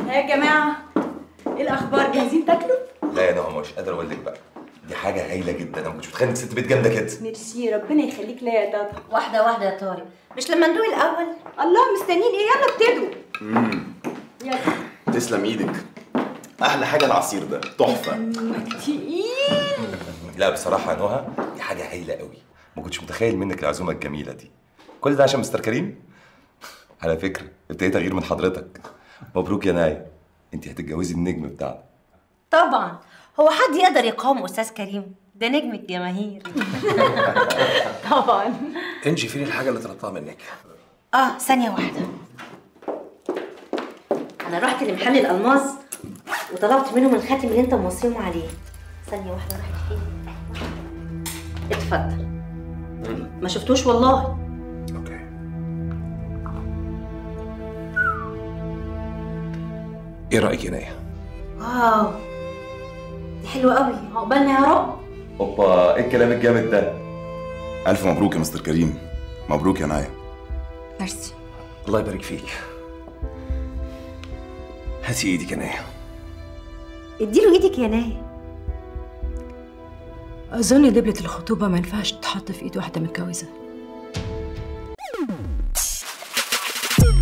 يا جماعه ايه الاخبار جاهزين تاكلوا لا يا نهى مش قادر اقول لك بقى دي حاجه هايله جدا انا ما كنتش متخيل انك ست بيت جامده كده ميرسي ربنا يخليك ليا يا تاتا واحدة واحدة يا طارق مش لما ندوق الأول الله مستنيين ايه يلا ابتدوا يلا تسلم ايدك احلى حاجه العصير ده تحفه تقيل لا بصراحه يا نهى دي حاجه هايله قوي ما كنتش متخيل منك العزومه الجميله دي كل ده عشان مستر كريم على فكره ابتديت اغير من حضرتك مبروك يا نايا انت هتتجوزي النجم بتاعنا طبعا هو حد يقدر يقاوم أستاذ كريم ده نجم الجماهير طبعا انجي فين الحاجه اللي طلبتها منك اه ثانية واحدة أنا رحت لمحل الألماس وطلبت منهم الخاتم اللي أنت موصيهم عليه ثانية واحدة راحت فين اتفضل ما شفتوش والله اوكي ايه رايك يا نايا واو دي حلوة قوي عقبالنا يا رب اوبا ايه الكلام الجامد ده ألف مبروك يا مستر كريم مبروك يا نايا ميرسي الله يبارك فيك هاتي ايدك يا نايا اديله ايدك يا نايا أظن دبلة الخطوبة ما ينفعش تتحط في إيد واحدة متجوزة